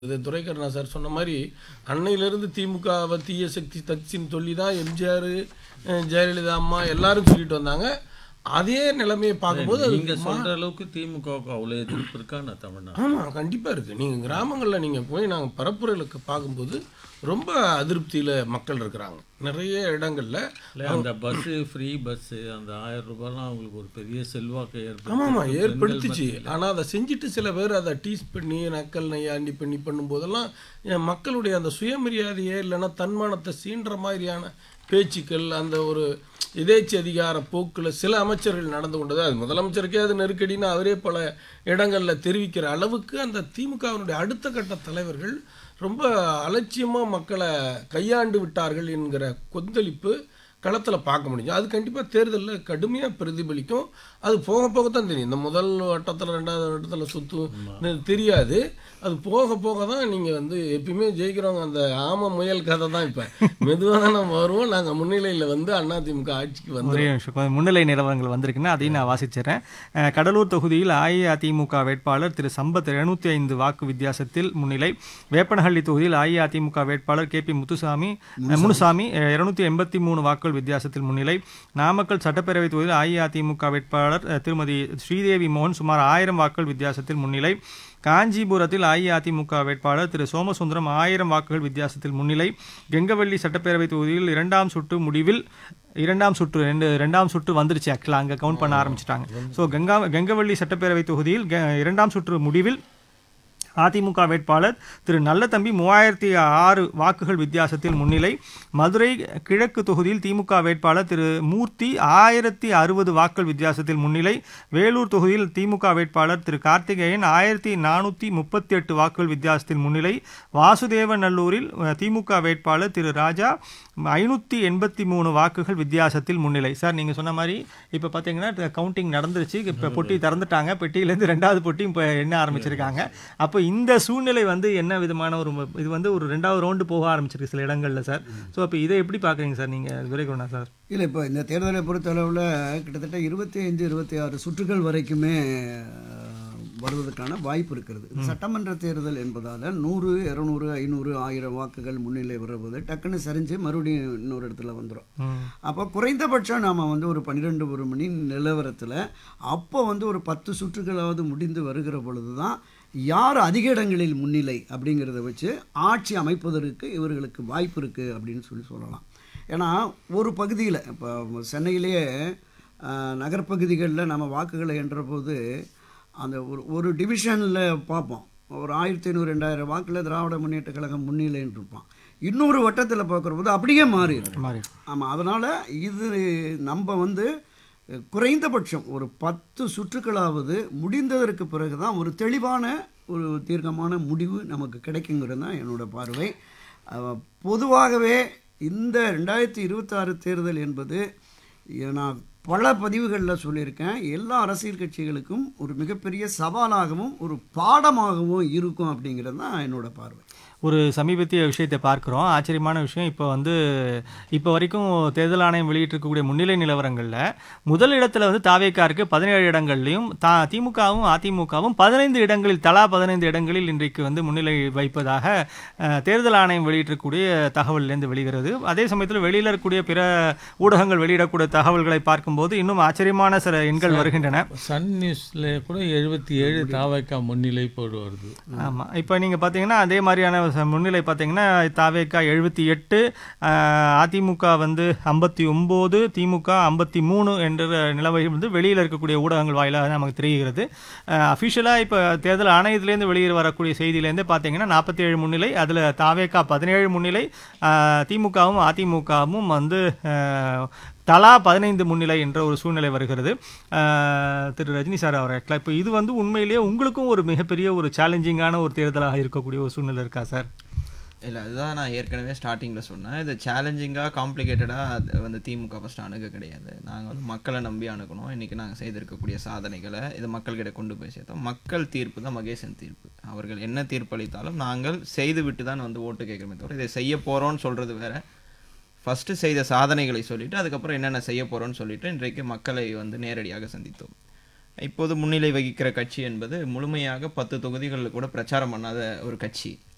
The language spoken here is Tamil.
இது துரைக்கருணா சார் சொன்ன மாதிரி அன்னையிலிருந்து திமுகவை தீய சக்தி தக்சின்னு சொல்லி தான் எம்ஜிஆர் ஜெயலலிதா அம்மா எல்லாரும் சொல்லிட்டு வந்தாங்க அதே நிலைமையை பார்க்கும்போது அது நீங்க சொல்ற அளவுக்கு திமுகவுக்கு அவ்வளவு எதிர்ப்பு இருக்கா நான் தமிழ்நாடு ஆமாம் கண்டிப்பாக இருக்குது நீங்கள் கிராமங்களில் நீங்கள் போய் நாங்கள் பரப்புரைகளுக்கு பார்க்கும்போது ரொம்ப அதிருப்தியில் மக்கள் இருக்கிறாங்க நிறைய இடங்களில் இல்ல அந்த பஸ் ஃப்ரீ பஸ் அந்த ஆயிரம் ரூபாய்லாம் அவங்களுக்கு ஒரு பெரிய செல்வாக்கை ஆமாம்மா ஏற்படுத்தி ஏற்படுத்துச்சு ஆனால் அதை செஞ்சுட்டு சில பேர் அதை டீஸ் பண்ணி நக்கல் நையாண்டி பண்ணி பண்ணும்போதெல்லாம் என் மக்களுடைய அந்த சுயமரியாதையே இல்லைன்னா தன்மானத்தை சீன்ற மாதிரியான பேச்சுக்கள் அந்த ஒரு எதேச்சி அதிகார போக்கில் சில அமைச்சர்கள் நடந்து கொண்டது அது முதலமைச்சருக்கே அது நெருக்கடின்னு அவரே பல இடங்களில் தெரிவிக்கிற அளவுக்கு அந்த திமுகவினுடைய அடுத்த கட்ட தலைவர்கள் ரொம்ப அலட்சியமாக மக்களை கையாண்டு விட்டார்கள் என்கிற கொந்தளிப்பு களத்தில் பார்க்க முடிஞ்சு அது கண்டிப்பாக தேர்தலில் கடுமையாக பிரதிபலிக்கும் அது போக போக தான் தெரியும் இந்த முதல் வட்டத்தில் ரெண்டாவது வட்டத்தில் சுத்து தெரியாது அது போக போக தான் நீங்கள் வந்து எப்பயுமே ஜெயிக்கிறவங்க அந்த ஆம முயல் கதை தான் இப்போ மெதுவாக தான் நம்ம வருவோம் நாங்கள் முன்னிலையில் வந்து அதிமுக ஆட்சிக்கு வந்து ஒரே நிமிஷம் கொஞ்சம் முன்னிலை நிலவரங்கள் வந்திருக்குன்னா அதையும் நான் வாசிச்சிடுறேன் அஹ், கடலூர் தொகுதியில் அஇஅதிமுக வேட்பாளர் திரு சம்பத் எழுநூத்தி ஐந்து வாக்கு வித்தியாசத்தில் முன்னிலை வேப்பனஹள்ளி தொகுதியில் அஇஅதிமுக வேட்பாளர் கே பி முத்துசாமி அஹ், முனுசாமி இருநூத்தி எண்பத்தி மூணு வாக்குகள் வித்தியாசத்தில் முன்னிலை நாமக்கல் சட்டப்பேரவை தொகுதியில் அஇஅதிமுக வேட்பாளர் அஹ், திருமதி ஸ்ரீதேவி மோகன் சுமார் ஆயிரம் வாக்குகள் வித்தியாசத்தில் முன்னிலை காஞ்சிபுரத்தில் அஇஅதிமுக வேட்பாளர் திரு சோமசுந்தரம் ஆயிரம் வாக்குகள் வித்தியாசத்தில் முன்னிலை கெங்கவள்ளி சட்டப்பேரவை தொகுதியில் இரண்டாம் சுற்று முடிவில் இரண்டாம் சுற்று ரெண்டு ரெண்டாம் சுற்று வந்துருச்சு ஆக்சுவலாக அங்கே கவுண்ட் பண்ண ஆரம்பிச்சிட்டாங்க ஸோ கங்கா கெங்கவள்ளி சட்டப்பேரவை தொகுதியில் கெ- இரண்டாம் சுற்று முடிவில் அதிமுக வேட்பாளர் திரு நல்லதம்பி மூவாயிரத்தி ஆறு வாக்குகள் வித்தியாசத்தில் முன்னிலை மதுரை கிழக்கு தொகுதியில் திமுக வேட்பாளர் திரு மூர்த்தி ஆயிரத்தி அறுபது வாக்குகள் வித்தியாசத்தில் முன்னிலை வேலூர் தொகுதியில் திமுக வேட்பாளர் திரு கார்த்திகேயன் ஆயிரத்தி நானூற்றி முப்பத்தி எட்டு வாக்குகள் வித்தியாசத்தில் முன்னிலை வாசுதேவநல்லூரில் அஹ், திமுக வேட்பாளர் திரு ராஜா ஐநூற்றி எண்பத்தி மூணு வாக்குகள் வித்தியாசத்தில் முன்னிலை சார் நீங்கள் சொன்ன மாதிரி இப்போ பார்த்தீங்கன்னா கவுண்டிங் நடந்துருச்சு இப்போ பொட்டி திறந்துட்டாங்க பெட்டியிலேருந்து ரெண்டாவது பொட்டியும் இப்போ எண்ண ஆரம்பிச்சிருக்காங்க அப்போ இந்த சூழ்நிலை வந்து என்ன விதமான ஒரு ம- இது வந்து ஒரு ரெண்டாவது ரவுண்டு போக ஆரம்பிச்சிருக்கு சில இடங்களில் சார் ஸோ அப்போ இதை எப்படி பார்க்குறீங்க சார் நீங்கள் துரைகுணா சார் இல்லை இப்போ இந்த தேர்தலை பொறுத்தளவில் கிட்டத்தட்ட இருபத்தி ஐந்து இருபத்தி ஆறு சுற்றுகள் வரைக்குமே அஹ், வருவதற்கான வாய்ப்பு இருக்கிறது இது சட்டமன்ற தேர்தல் என்பதால் நூறு இரநூறு ஐநூறு ஆயிரம் வாக்குகள் முன்னிலை வருவது டக்குன்னு சரிஞ்சு மறுபடியும் இன்னொரு இடத்துல வந்துடும் ம் அப்போ குறைந்தபட்சம் நாம் வந்து ஒரு பன்னிரெண்டு ஒரு மணி நிலவரத்தில் அப்போ வந்து ஒரு பத்து சுற்றுகளாவது முடிந்து வருகிற பொழுது தான் யார் அதிக இடங்களில் முன்னிலை அப்படிங்கிறத வச்சு ஆட்சி அமைப்பதற்கு இவர்களுக்கு வாய்ப்பு இருக்குது அப்படின்னு சொல்லி சொல்லலாம் ஏன்னா ஒரு பகுதியில் இப்போ சென்னையிலேயே ஆஹ், நகர்ப்பகுதிகளில் நம்ம வாக்குகளை எண்ணுறபோது அந்த ஒரு ஒரு டிவிஷனில் பார்ப்போம் ஒரு ஆயிரத்தி ஐநூறு ரெண்டாயிரம் வாக்கில் திராவிட முன்னேற்ற கழகம் முன்னிலைன்னு இருப்பான் இன்னொரு வட்டத்தில் பார்க்குற போது அப்படியே மாறிடும் மாறி ஆமாம் அதனால் இது நம்ம வந்து அஹ், குறைந்தபட்சம் ஒரு பத்து சுற்றுக்களாவது முடிந்ததற்கு பிறகு தான் ஒரு தெளிவான ஒரு தீர்க்கமான முடிவு நமக்கு கிடைக்குங்கிறது தான் என்னோட பார்வை அஹ், பொதுவாகவே இந்த ரெண்டாயிரத்தி இருபத்தாறு தேர்தல் என்பது எ- நான் பல பதிவுகளில் சொல்லியிருக்கேன் எல்லா அரசியல் கட்சிகளுக்கும் ஒரு மிகப்பெரிய சவாலாகவும் ஒரு பாடமாகவும் இருக்கும் அப்படிங்கிறது தான் என்னோட பார்வை ஒரு சமீபத்திய விஷயத்தை பார்க்குறோம் ஆச்சரியமான விஷயம் இப்போ வந்து இப்போ வரைக்கும் தேர்தல் ஆணையம் வெளியிட்டிருக்கக்கூடிய முன்னிலை நிலவரங்களில் முதல் இடத்துல வந்து தாவேக்கா இருக்கு பதினேழு இடங்கள்லையும் தா திமுகவும் அதிமுகவும் பதினைந்து இடங்களில் தலா பதினைந்து இடங்களில் இன்றைக்கு வந்து முன்னிலை வைப்பதாக அஹ், தேர்தல் ஆணையம் வெளியிட்டிருக்கக்கூடிய தகவல்லேருந்து வெளிகிறது அதே சமயத்தில் வெளியில் இருக்கக்கூடிய பிற ஊடகங்கள் வெளியிடக்கூடிய தகவல்களை பார்க்கும்போது இன்னும் ஆச்சரியமான சில எண்கள் வருகின்றன சன் நியூஸ்ல கூட எழுபத்தி ஏழு தாவைக்கா முன்னிலை போடு வருது ஆமாம் இப்போ நீங்கள் பார்த்தீங்கன்னா அதே மாதிரியான ச- முன்னிலை பார்த்தீங்கன்னா தாவேக்கா எழுபத்தி எட்டு அதிமுக வந்து ஐம்பத்தி ஒம்பது திமுக ஐம்பத்தி மூணு என்ற நிலவை வந்து வெளியில் இருக்கக்கூடிய ஊடகங்கள் வாயிலாக நமக்கு தெரிகிறது அஃபிஷியலாக இப்போ தேர்தல் ஆணையத்திலேருந்து வெளியே வரக்கூடிய செய்தியிலேருந்து பார்த்தீங்கன்னா நாற்பத்தி ஏழு முன்னிலை அதில் தாவேக்கா பதினேழு முன்னிலை அஹ், திமுகவும் அதிமுகவும் வந்து அஹ், தலா பதினைந்து முன்னிலை என்ற ஒரு சூழ்நிலை வருகிறது அஹ், திரு ரஜினி சார் அவர் ஆக்சுவலாக இப்போ இது வந்து உண்மையிலேயே உங்களுக்கும் ஒரு மிகப்பெரிய ஒரு சேலஞ்சிங்கான ஒரு தேர்தலாக இருக்கக்கூடிய ஒரு சூழ்நிலை இருக்கா சார் இல்லை அதுதான் நான் ஏற்கனவே ஸ்டார்டிங்கில் சொன்னேன் இது சேலஞ்சிங்காக காம்ப்ளிகேட்டடாக அது வந்து திமுக ஃபஸ்ட் அணுக கிடையாது நாங்கள் வந்து மக்களை நம்பி அணுகணும் இன்றைக்கி நாங்கள் செய்திருக்கக்கூடிய சாதனைகளை இது மக்கள்கிட்ட கொண்டு போய் சேர்த்தோம் மக்கள் தீர்ப்பு தான் மகேசன் தீர்ப்பு அவர்கள் என்ன தீர்ப்பளித்தாலும் நாங்கள் செய்து விட்டு தான் வந்து ஓட்டு கேட்குறோமே தவிர இதை செய்ய போகிறோன்னு சொல்கிறது வேற ஃபஸ்ட்டு செய்த சாதனைகளை சொல்லிட்டு அதுக்கப்புறம் என்னென்ன செய்ய போகிறோன்னு சொல்லிட்டு இன்றைக்கு மக்களை வந்து நேரடியாக சந்தித்தோம் இப்போது முன்னிலை வகிக்கிற கட்சி என்பது முழுமையாக பத்து தொகுதிகளில் கூட பிரச்சாரம் பண்ணாத ஒரு கட்சி